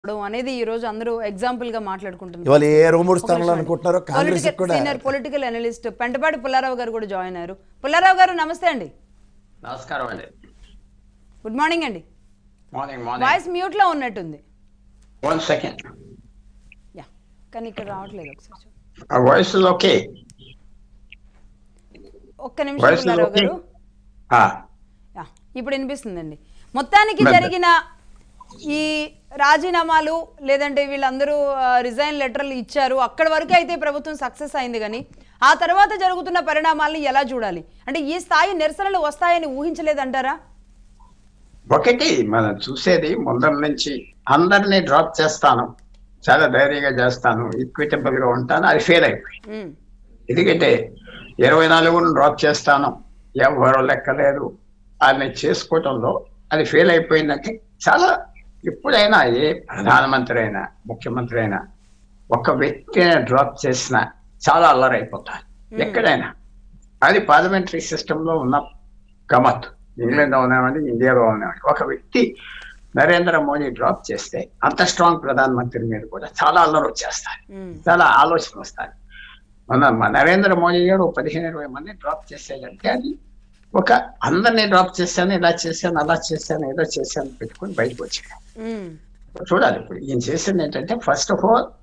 రావడం అనేది ఈ రోజు అందరూ ఎగ్జాంపుల్ గా మాట్లాడుకుంటున్నారు ఇవాళ ఏ ఇరవై మూడు స్థానాలు అనుకుంటున్నారో కాంగ్రెస్ పొలిటికల్ కూడా senior political analyst Pentapati Pullarao గారు కూడా జాయిన్ అయ్యారు పుల్లారావు గారు నమస్తే అండి నమస్కారం అండి గుడ్ మార్నింగ్ అండి మార్నింగ్ మార్నింగ్ వాయిస్ మ్యూట్ లో ఉన్నట్టుంది వన్ సెకండ్ యా కానీ ఇక్కడ రావట్లేదు ఒకసారి చూడండి. ఆ వాయిస్ ఓకే ఒక్క నిమిషం Voice is పుల్లారావు okay. గారు ఆ, యా, ఇప్పుడు వినిపిస్తుందండి మొత్తానికి జరిగిన ఈ రాజీనామాలు లేదంటే వీళ్ళందరూ రిజైన్ లెటర్లు ఇచ్చారు అక్కడి వరకు అయితే ప్రభుత్వం సక్సెస్ అయింది కానీ ఆ తర్వాత జరుగుతున్న పరిణామాల్ని ఎలా చూడాలి అంటే ఈ స్థాయి నిరసనలు వస్తాయని ఊహించలేదంటారా ఒకటి మనం చూసేది ముందర నుంచి అందరినీ డ్రాప్ చేస్తాను చాలా ధైర్యంగా చేస్తాను ఈక్విటబుల్ గా ఉంటాను అది ఫెయిల్ అయిపోయింది ఉమ్, ఎందుకంటే ఇరవై నాలుగును డ్రాప్ చేస్తాను ఎవరో లెక్కలేదు అని చేసుకోవటంలో అది ఫెయిల్ అయిపోయిందంటే చాలా ఎప్పుడైనా ఏ ప్రధానమంత్రి అయినా ముఖ్యమంత్రి అయినా ఒక వ్యక్తిని డ్రాప్ చేసిన చాలా అల్లరైపోతారు ఎక్కడైనా అది పార్లమెంటరీ సిస్టంలో ఉన్న గమత్ ఇంగ్లాండ్ అవనివ్వండి ఇండియాలో అవనివ్వండి ఒక వ్యక్తి నరేంద్ర మోడీ డ్రాప్ చేస్తే అంత స్ట్రాంగ్ ప్రధానమంత్రి మీద కూడా చాలా అల్లరి వచ్చేస్తారు ఉమ్, చాలా ఆలోచన వస్తాయి మన మన నరేంద్ర మోడీ గారు ఒక పదిహేను ఇరవై మంది డ్రాప్ చేసేదంటే అది ఒక అందరినీ డ్రాప్ చేశాను ఇలా చేశాను అలా చేశాను ఏదో చేశాను పెట్టుకొని బయటకు వచ్చాడు ఉమ్, చూడాలి ఇప్పుడు ఈయన చేసింది ఏంటంటే first of all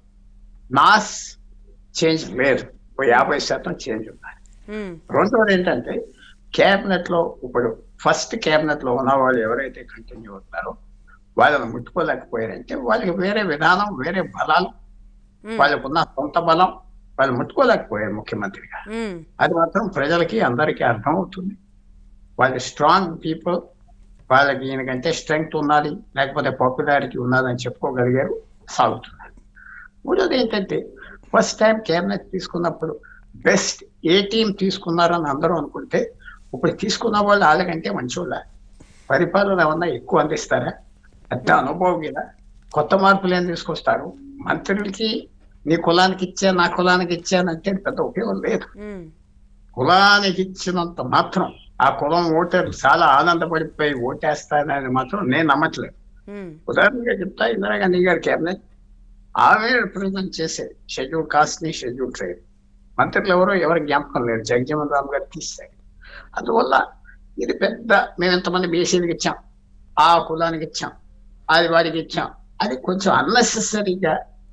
mass change లేదు ఓ యాభై శాతం చేంజ్ ఉండాలి ఉమ్, రెండవది ఏంటంటే కేబినెట్ లో ఇప్పుడు ఫస్ట్ కేబినెట్ లో ఉన్న వాళ్ళు ఎవరైతే కంటిన్యూ అవుతారో వాళ్ళని ముట్టుకోలేకపోయారంటే వాళ్ళకి వేరే విధానం వేరే బలాలు ఉమ్, వాళ్ళకున్న సొంత బలం వాళ్ళు ముట్టుకోలేకపోయారు ముఖ్యమంత్రిగా ఉమ్, అది మాత్రం ప్రజలకి అందరికీ అర్థం అవుతుంది వాళ్ళు స్ట్రాంగ్ పీపుల్ వాళ్ళకి ఈయనకంటే స్ట్రెంగ్త్ ఉన్నది లేకపోతే పాపులారిటీ ఉన్నదని చెప్పుకోగలిగారు సాగుతున్నారు మూడోది ఏంటంటే ఫస్ట్ టైం కేబినెట్ తీసుకున్నప్పుడు బెస్ట్ ఏ టీం తీసుకున్నారని అందరూ అనుకుంటే ఇప్పుడు తీసుకున్న వాళ్ళు వాళ్ళకంటే మంచోళ్ళ పరిపాలన ఏమన్నా ఎక్కువ అందిస్తారా పెద్ద అనుభవం కదా కొత్త మార్పులు ఏం తీసుకొస్తారు మంత్రులకి నీ కులానికి ఇచ్చా నా కులానికి ఇచ్చానంటే పెద్ద ఉపయోగం లేదు ఉమ్, కులానికి ఇచ్చినంత మాత్రం ఆ కులం ఓటర్లు చాలా ఆనందపడిపోయి ఓటేస్తానని మాత్రం నేను నమ్మట్లేదు ఉమ్, ఉదాహరణగా చెప్తా ఇందిరాగాంధీ గారి కేబినెట్ ఆమె రిప్రజెంట్ చేసే షెడ్యూల్ కాస్ట్ ని షెడ్యూల్ ట్రైబ్ మంత్రులు ఎవరో ఎవరు జ్ఞాపకం లేరు జగజీవన్ రామ్ గారు తీశారు అందువల్ల ఇది పెద్ద మేము ఎంతమంది బీసీలకు ఇచ్చాం ఆ కులానికి ఇచ్చాం అది వాడికి ఇచ్చాం అది కొంచెం అన్నెసెసరీగా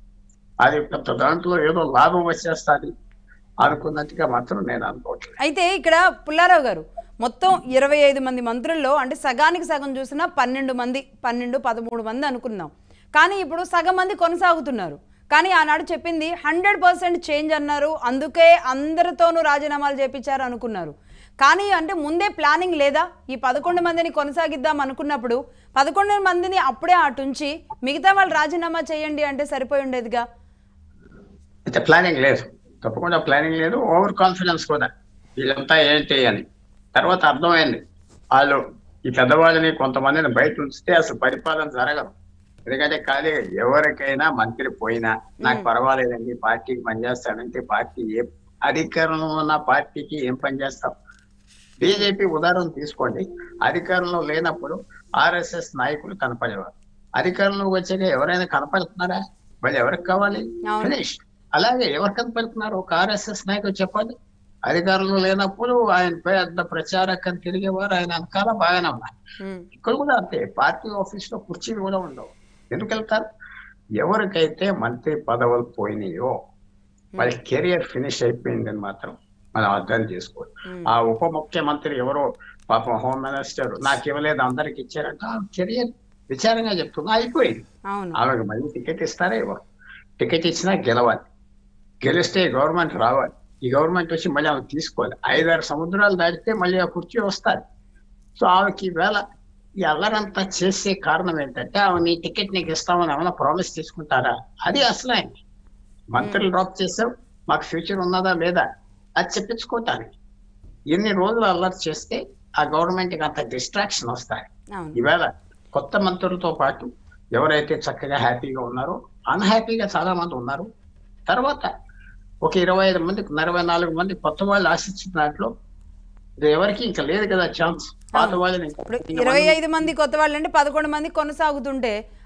అది పెద్ద దాంట్లో ఏదో లాభం వచ్చేస్తుంది అనుకున్నట్టుగా మాత్రం నేను అనుకోవట్లేదు అయితే ఇక్కడ పుల్లారావు గారు మొత్తం ఇరవై ఐదు మంది మంత్రుల్లో అంటే సగానికి సగం చూసినా పన్నెండు మంది పన్నెండు పదమూడు మంది అనుకున్నాం కానీ ఇప్పుడు సగం మంది కొనసాగుతున్నారు కానీ ఆనాడు చెప్పింది హండ్రెడ్ పర్సెంట్ చేంజ్ అన్నారు అందుకే అందరితోనూ రాజీనామాలు చేపించారు అనుకున్నారు కానీ అంటే ముందే ప్లానింగ్ లేదా ఈ పదకొండు మందిని కొనసాగిద్దాం అనుకున్నప్పుడు పదకొండు మందిని అప్పుడే అటుంచి మిగతా వాళ్ళు రాజీనామా చేయండి అంటే సరిపోయి ఉండేదిగా అయితే ప్లానింగ్ లేదు తప్పకుండా ప్లానింగ్ లేదు ఓవర్ కాన్ఫిడెన్స్ కూడా వీళ్ళంతా ఏంటి అని తర్వాత అర్థమైంది వాళ్ళు ఈ పెద్దవాళ్ళని కొంతమందిని బయట ఉంచితే అసలు పరిపాలన జరగదు ఎందుకంటే ఖాళీ ఎవరికైనా మంత్రి పోయినా నాకు పర్వాలేదండి పార్టీకి పనిచేస్తానంటే పార్టీ ఏ అధికారంలో ఉన్న పార్టీకి ఏం పనిచేస్తాం బీజేపీ ఉదాహరణ తీసుకోండి అధికారంలో లేనప్పుడు ఆర్ఎస్ఎస్ నాయకులు కనపడేవారు అధికారంలోకి వచ్చాక ఎవరైనా కనపడుతున్నారా వాళ్ళు ఎవరికి కావాలి అవును. ఫినిష్ అలాగే ఎవరు కనపడుతున్నారు ఒక ఆర్ఎస్ఎస్ నాయకుడు చెప్పండి అధికారంలో లేనప్పుడు ఆయన పెద్ద ప్రచారకం తిరిగేవారు ఆయన వెనకాల బాగానే ఉన్నారు ఉమ్, ఇక్కడ కూడా అంతే పార్టీ ఆఫీస్ లో కుర్చీలు కూడా ఉండవు ఎందుకు వెళ్తారు ఎవరికైతే మంత్రి పదవులు పోయినాయో వాళ్ళ కెరియర్ ఫినిష్ అయిపోయిందని మాత్రం మనం అర్థం చేసుకోవాలి ఉమ్, ఆ ఉప ముఖ్యమంత్రి ఎవరో పాపం హోమ్ మినిస్టర్ నాకు ఇవ్వలేదు అందరికి ఇచ్చారంట ఆ కెరియర్ విచారంగా చెప్తున్నా అయిపోయింది అవును ఆమెకు మళ్ళీ టికెట్ ఇస్తారా ఇవ్వరు టికెట్ ఇచ్చినా గెలవాలి గెలిస్తే గవర్నమెంట్ రావాలి ఈ గవర్నమెంట్ వచ్చి మళ్ళీ ఆమె తీసుకోవాలి ఐదారు సముద్రాలు దాటితే మళ్ళీ ఆ కుర్చీ వస్తారు సో ఆమెకి ఈవేళ ఈ అల్లరంతా చేసే కారణం ఏంటంటే ఆమె నీ టికెట్ నీకు ఇస్తామని ఏమైనా ప్రామిస్ తీసుకుంటారా అది అసలు ఆయన మంత్రులు డ్రాప్ చేసావు మాకు ఫ్యూచర్ ఉన్నదా లేదా అది చెప్పించుకోవటానికి ఎన్ని రోజులు అల్లరి చేస్తే ఆ గవర్నమెంట్కి అంత డిస్ట్రాక్షన్ వస్తాయి అవును ఈవేళ కొత్త మంత్రులతో పాటు ఎవరైతే చక్కగా హ్యాపీగా ఉన్నారో అన్హ్యాపీగా చాలా మంది ఉన్నారు తర్వాత ఒక ఇరవై ఐదు మంది నలభై నాలుగు మంది కొత్త వాళ్ళు ఆశించిన దాంట్లో ఇది ఎవరికి ఇంకా లేదు కదా ఛాన్స్ పాత వాళ్ళని ఇంకా ఇప్పుడు ఇరవై ఐదు మంది కొత్త వాళ్ళు అంటే పదకొండు మంది కొనసాగుతుంటే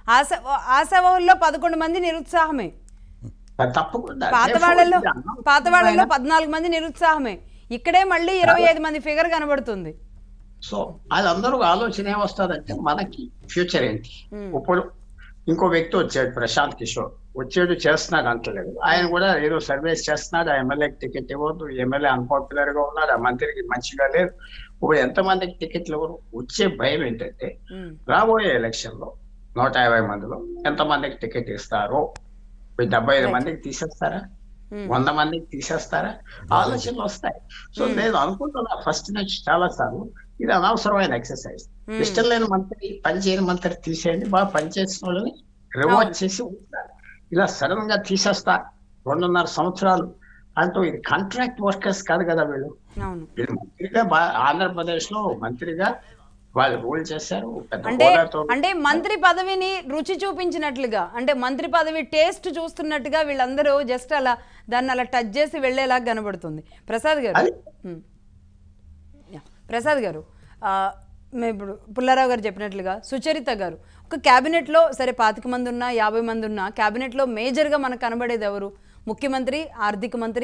ఆశ ఆశావహుల్లో పదకొండు మంది నిరుత్సాహమే తప్పకుండా పాత Therefore, వాళ్ళల్లో ఇది అన్నం- పాత వాళ్ళల్లో పద్నాలుగు మంది నిరుత్సాహమే ఇక్కడే మళ్ళీ ఇరవై ఐదు మంది ఫిగర్ కనబడుతుంది సో అది అందరూ ఆలోచన ఏమొస్తుందంటే మనకి ఫ్యూచర్ ఏంటి ఇప్పుడు ఇంకో వ్యక్తి వచ్చాడు ప్రశాంత్ కిషోర్ వచ్చాడు చేస్తున్నాడు అంటలేదు ఆయన కూడా ఏదో సర్వీస్ చేస్తున్నాడు ఆ ఎమ్మెల్యేకి టికెట్ ఇవ్వద్దు ఎమ్మెల్యే అన్పాపులర్ గా ఉన్నాడు ఆ మంత్రికి మంచిగా లేదు ఇప్పుడు ఎంతమందికి టికెట్లు ఇవ్వరు వచ్చే భయం ఏంటంటే ఉమ్. రాబోయే ఎలక్షన్ లో నూట యాభై మందిలో ఎంతమందికి టికెట్ ఇస్తారో ఈ డెబ్బై ఐదు మందికి తీసేస్తారా వంద మందికి తీసేస్తారా ఆలోచనలు వస్తాయి సో నేను అనుకుంటున్నా ఫస్ట్ నుంచి చాలా సార్లు ఇది అనవసరమైన ఎక్సర్సైజ్ ఇష్టం లేని మంత్రి పని చేయని మంత్రి తీసేయండి బాగా పనిచేసిన వాళ్ళని రివార్డ్ చేసి ఉంచాలి ఇలా సడన్ గా తీసేస్తా రెండున్నర సంవత్సరాలు అంటూ ఇది కాంట్రాక్ట్ వర్కర్స్ కాదు కదా వీళ్ళు అవును వీళ్ళు మంత్రిగా బా- ఆంధ్రప్రదేశ్ లో మంత్రిగా వాళ్ళు రూల్ చేశారు పెద్ద అంటే హోదాతో అంటే మంత్రి పదవిని రుచి చూపించినట్లుగా అంటే మంత్రి పదవి టేస్ట్ చూస్తున్నట్టుగా వీళ్ళందరూ జస్ట్ అలా దాన్ని అలా టచ్ చేసి వెళ్ళేలాగా కనబడుతుంది ప్రసాద్ గారు అది- ఉమ్. యా. ప్రసాద్ గారు ఆ, మేము ఇప్పుడు పుల్లారావు గారు చెప్పినట్లుగా సుచరిత గారు ఒక క్యాబినెట్లో సరే పాతిక మంది ఉన్నా యాభై మంది ఉన్నా క్యాబినెట్లో మేజర్గా మనకు కనబడేది ఎవరు ముఖ్యమంత్రి ఆర్థిక మంత్రి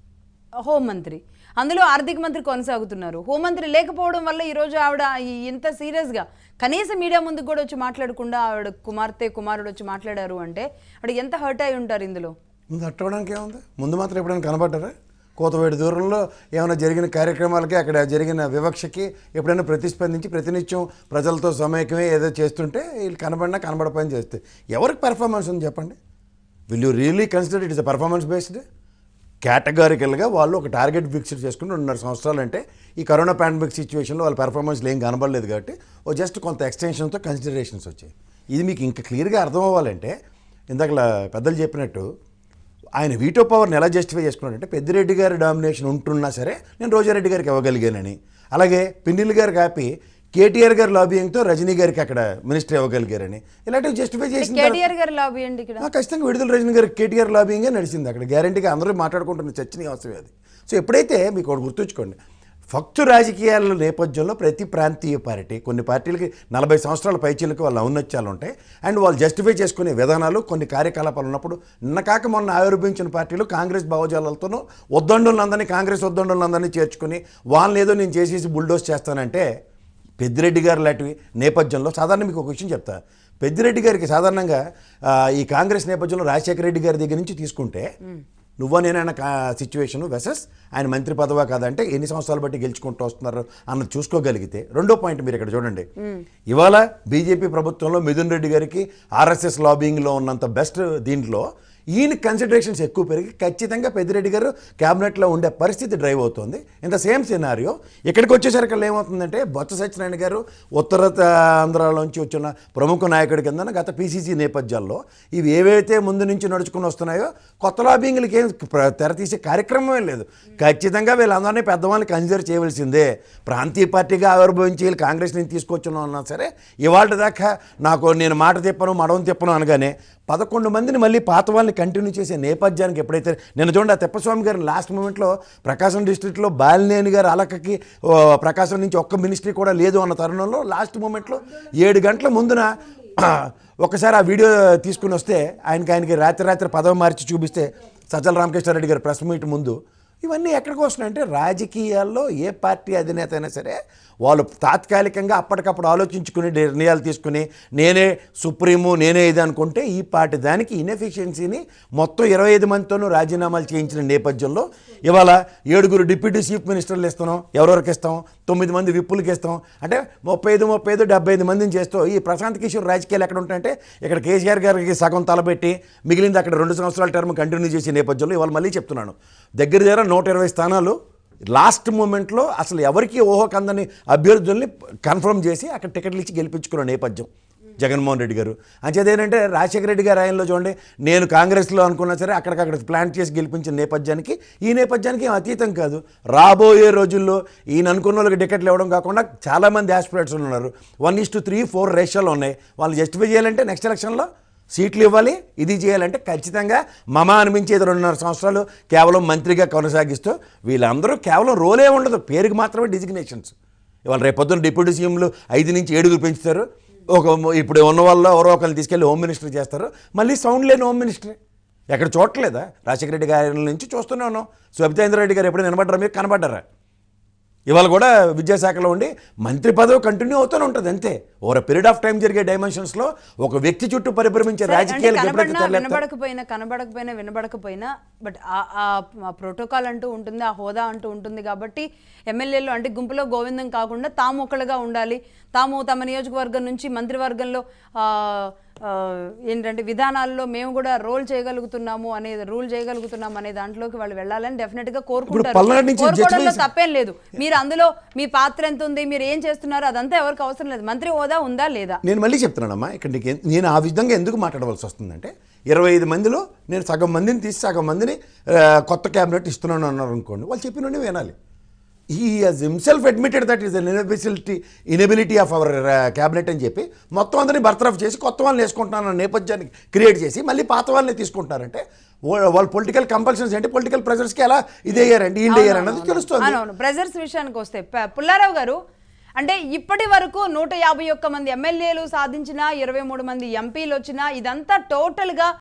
హోంమంత్రి అందులో ఆర్థిక మంత్రి కొనసాగుతున్నారు హోంమంత్రి లేకపోవడం వల్ల ఈరోజు ఆవిడ ఈ- ఇంత సీరియస్గా కనీసం మీడియా ముందుకు కూడా వచ్చి మాట్లాడకుండా ఆవిడ కుమార్తె కుమారుడు వచ్చి మాట్లాడారు అంటే ఆవిడ ఎంత హర్ట్ అయి ఉంటారు ఇందులో ముందు అట్టవడానికి ఏముంది ముందు మాత్రం ఎప్పుడైనా కనబడ్డారా కోతవేడి దూరంలో ఏమైనా జరిగిన కార్యక్రమాలకి అక్కడ జరిగిన వివక్షకి ఎప్పుడైనా ప్రతిస్పందించి ప్రతినిత్యం ప్రజలతో సమైక్యమే ఏదో చేస్తుంటే వీళ్ళు కనబడినా కనబడపని చేస్తే ఎవరికి పెర్ఫార్మెన్స్ ఉంది చెప్పండి will you really consider it is a performance based కేటగారికల్గా వాళ్ళు ఒక టార్గెట్ ఫిక్స్ చేసుకుని రెండున్నర సంవత్సరాలు అంటే ఈ కరోనా పాండమిక్ సిచ్యువేషన్లో వాళ్ళ పెర్ఫార్మెన్స్లు ఏం కనబడలేదు కాబట్టి ఓ జస్ట్ కొంత ఎక్స్టెన్షన్తో కన్సిడరేషన్స్ వచ్చాయి ఇది మీకు ఇంకా క్లియర్గా అర్థం అవ్వాలంటే ఇందాక పెద్దలు చెప్పినట్టు ఆయన వీటో పవర్ని ఎలా జస్టిఫై చేసుకున్నాడంటే పెద్దిరెడ్డి గారి డామినేషన్ ఉంటున్నా సరే నేను రోజారెడ్డి గారికి ఇవ్వగలిగానని అలాగే పిన్నిల్ గారు కాపి కేటీఆర్ గారి లాబింగ్తో రజనీ గారికి అక్కడ మినిస్టర్ ఇవ్వగలిగారని ఇలాంటివి జస్టిఫై చేసిన తర్వాత- కేటీఆర్ గారి లాబీ అండి ఇక్కడ ఆ, ఖచ్చితంగా విడుదల రజనీ గారికి కేటీఆర్ లాబింగే నడిచింది అక్కడ గ్యారంటీగా అందరూ మాట్లాడుకుంటున్న చర్చనీయాంశం అది సో ఎప్పుడైతే మీకు ఒకటి గుర్తుంచుకోండి ఫక్తు రాజకీయాల నేపథ్యంలో ప్రతి ప్రాంతీయ పార్టీ కొన్ని పార్టీలకి నలభై సంవత్సరాల పైచీలకు వాళ్ళ ఔన్నత్యాలు ఉంటాయి అండ్ వాళ్ళు జస్టిఫై చేసుకునే విధానాలు కొన్ని కార్యకలాపాలు ఉన్నప్పుడు నిన్న కాక మొన్న ఆవిర్భించిన పార్టీలు కాంగ్రెస్ భావజాలతోనూ వద్దండులందరినీ కాంగ్రెస్ వద్దండులందరినీ చేర్చుకుని వాళ్ళని ఏదో నేను చేసేసి బుల్డోస్ చేస్తానంటే పెద్దిరెడ్డి గారు లాంటివి నేపథ్యంలో సాధారణ మీకు ఒక విషయం చెప్తా పెద్దిరెడ్డి గారికి సాధారణంగా ఆ, ఈ కాంగ్రెస్ నేపథ్యంలో రాజశేఖర రెడ్డి గారి దగ్గర నుంచి తీసుకుంటే నువ్వా నేనైనా సిచ్యువేషన్ వెసెస్ ఆయన మంత్రి పదవా కాదంటే ఎన్ని సంవత్సరాలు బట్టి గెలుచుకుంటూ వస్తున్నారు అన్నది చూసుకోగలిగితే రెండో పాయింట్ మీరు ఇక్కడ చూడండి ఇవాళ బీజేపీ ప్రభుత్వంలో మిథున్ రెడ్డి గారికి ఆర్ఎస్ఎస్ లాబింగ్లో ఉన్నంత బెస్ట్ దీంట్లో ఈయన కన్సిడరేషన్స్ ఎక్కువ పెరిగి ఖచ్చితంగా పెద్దిరెడ్డి గారు క్యాబినెట్లో ఉండే పరిస్థితి డ్రైవ్ అవుతుంది ఇంత సేమ్ సినారియో ఇక్కడికి వచ్చేసరికి ఏమవుతుందంటే బొత్స సత్యనారాయణ గారు ఉత్తర త- ఆంధ్రాలోంచి వచ్చిన ప్రముఖ నాయకుడి కింద గత పీసీసీ నేపథ్యాల్లో ఇవి ఏవైతే ముందు నుంచి నడుచుకుని వస్తున్నాయో కొత్త లాబింగ్లకి ఏం ప్ర- తెరతీసే కార్యక్రమమే లేదు ఖచ్చితంగా వీళ్ళందరినీ పెద్దవాళ్ళని కన్సిడర్ చేయవలసిందే ప్రాంతీయ పార్టీగా ఆవిర్భవించి వీళ్ళు కాంగ్రెస్ నుంచి తీసుకొచ్చిన ఉన్నా సరే ఇవాళ దాకా నాకు నేను మాట తిప్పను మడవం తిప్పను అనగానే పదకొండు మందిని మళ్ళీ పాత వాళ్ళని కంటిన్యూ చేసే నేపథ్యానికి ఎప్పుడైతే నేను చూడండి ఆ తిప్పస్వామి గారు లాస్ట్ మూమెంట్లో ప్రకాశం డిస్ట్రిక్ట్లో బాలినేని గారు అలకకి ఓ, ప్రకాశం నుంచి ఒక్క మినిస్ట్రీ కూడా లేదు అన్న తరుణంలో లాస్ట్ మూమెంట్లో ఏడు గంటల ముందున ఒకసారి ఆ వీడియో తీసుకుని వస్తే ఆయనకి ఆయనకి రాత్రి రాత్రి పదవి మార్చి చూపిస్తే సజ్జల రామకృష్ణారెడ్డి గారి ప్రెస్ మీట్ ముందు ఇవన్నీ ఎక్కడికి వస్తున్నాయంటే రాజకీయాల్లో ఏ పార్టీ అధినేత అయినా సరే వాళ్ళు తాత్కాలికంగా అప్పటికప్పుడు ఆలోచించుకుని నిర్ణయాలు తీసుకుని నేనే సుప్రీము నేనే ఇది అనుకుంటే ఈ పార్టీ దానికి ఇన్ఎఫిషియన్సీని మొత్తం ఇరవై ఐదు మందితోనూ రాజీనామాలు చేయించిన నేపథ్యంలో ఇవాళ ఏడుగురు డిప్యూటీ చీఫ్ మినిస్టర్లు ఇస్తున్నాం ఎవరెవరికి ఇస్తాం తొమ్మిది మంది విప్పులకి ఇస్తాం అంటే ముప్పై ఐదు ముప్పై ఐదు డెబ్బై ఐదు మందిని చేస్తూ ఈ ప్రశాంత్ కిషోర్ రాజకీయాలు ఎక్కడ ఉంటాయంటే ఇక్కడ కేసీఆర్ గారికి సగం తలబెట్టి మిగిలింది అక్కడ రెండు సంవత్సరాల టర్మ్ కంటిన్యూ చేసే నేపథ్యంలో ఇవాళ మళ్ళీ చెప్తున్నాను దగ్గర దగ్గర నూట ఇరవై స్థానాలు లాస్ట్ మూమెంట్లో అసలు ఎవరికి ఊహ కందని అభ్యర్థుల్ని కన్ఫర్మ్ చేసి అక్కడ టికెట్లు ఇచ్చి గెలిపించుకున్న నేపథ్యం జగన్మోహన్ రెడ్డి గారు అంచేది ఏంటంటే రాజశేఖర రెడ్డి గారు ఆయనలో చూడండి నేను కాంగ్రెస్లో అనుకున్నా సరే అక్కడికక్కడ ప్లాన్ చేసి గెలిపించిన నేపథ్యానికి ఈ నేపథ్యానికి ఏం అతీతం కాదు రాబోయే రోజుల్లో ఈయన అనుకున్న వాళ్ళకి టికెట్లు ఇవ్వడం కాకుండా చాలామంది ఆస్పిరేట్స్ ఉన్నారు one is to three four రేషియోలు ఉన్నాయి వాళ్ళు జస్టిఫై చేయాలంటే నెక్స్ట్ ఎలక్షన్లో సీట్లు ఇవ్వాలి ఇది చేయాలంటే ఖచ్చితంగా మమ అనిపించేది రెండున్నర సంవత్సరాలు కేవలం మంత్రిగా కొనసాగిస్తూ వీళ్ళందరూ కేవలం రోలే ఉండదు పేరుకి మాత్రమే డిజిగ్నేషన్స్ ఇవాళ రేపొద్దున డిప్యూటీ సీఎంలు ఐదు నుంచి ఏడుగురు పెంచుతారు ఒక ఇప్పుడు ఉన్న వాళ్ళు ఎవరో ఒకరిని తీసుకెళ్ళి హోమ్ మినిస్టర్ చేస్తారు మళ్ళీ సౌండ్ లేని హోమ్ మినిస్టర్ ఎక్కడ చూడట్లేదా రాజశేఖర రెడ్డి గారి నుంచి చూస్తూనే ఉన్నాం సుబితేంద్ర రెడ్డి గారు ఎప్పుడు నిలబడ్డారా మీరు కనబడ్డారా ఇవాళ కూడా విద్యాశాఖలో ఉండి మంత్రి పదవి కంటిన్యూ అవుతూనే ఉంటుంది అంతే ఓవర్ పీరియడ్ ఆఫ్ టైం జరిగే డైమెన్షన్స్లో ఒక వ్యక్తి చుట్టూ పరిభ్రమించే సరే, అంటే రాజకీయాలకు ఎప్పుడైతే కనబడినా తెరలేపుతారో- వినబడకపోయినా కనబడకపోయినా వినబడకపోయినా బట్ ఆ ప్రోటోకాల్ అంటూ ఉంటుంది ఆ హోదా అంటూ ఉంటుంది కాబట్టి ఎమ్మెల్యేలు అంటే గుంపులో గోవిందం కాకుండా తాము ఒకళ్ళుగా ఉండాలి తాము తమ నియోజకవర్గం నుంచి మంత్రివర్గంలో ఆ, ఆ, ఏంటంటే విధానాల్లో మేము కూడా రోల్ చేయగలుగుతున్నాము అనేది రూల్ చేయగలుగుతున్నాం అనే దాంట్లోకి వాళ్ళు వెళ్ళాలని డెఫినెట్ గా కోరుకుంటారు పల్నాడు నుంచి కోరుకోవడంలో జడ్జిమెంట్స్- తప్పేం లేదు మీరు అందులో మీ పాత్ర ఎంత ఉంది మీరు ఏం చేస్తున్నారు అదంతా ఎవరికి అవసరం లేదు మంత్రి హోదా ఉందా లేదా నేను మళ్ళీ చెప్తున్నానమ్మా ఇక్కడ నీకు ఎన్- నేను ఆ విధంగా ఎందుకు మాట్లాడవలసి వస్తుందంటే ఇరవై ఐదు మందిలో నేను సగం మందిని తీసి సగం మందిని ఆ, కొత్త క్యాబినెట్ ఇస్తున్నాను అన్నారు అనుకోండి వాళ్ళు చెప్పిన వినాలి he has himself admitted that his inability inability of our cabinet అని చెప్పి మొత్తం అందరినీ బర్తరఫ్ చేసి కొత్త వాళ్ళని వేసుకుంటున్నాను అన్న నేపథ్యాన్ని క్రియేట్ చేసి మళ్ళీ పాత వాళ్ళని తీసుకుంటున్నారంటే వా- వాళ్ళ పొలిటికల్ కంపల్షన్స్ ఏంటి పొలిటికల్ ప్రెజర్స్కి ఎలా ఇదయ్యారండి వీళ్ళు అయ్యారు అన్నది తెలుస్తుంది అవునవును ప్రెజర్స్ విషయానికి వస్తే ప- పుల్లారావు గారు అంటే ఇప్పటి వరకు నూట యాభై ఒక్క మంది ఎమ్మెల్యేలు సాధించిన ఇరవై మూడు మంది ఎంపీలు వచ్చినా ఇదంతా టోటల్గా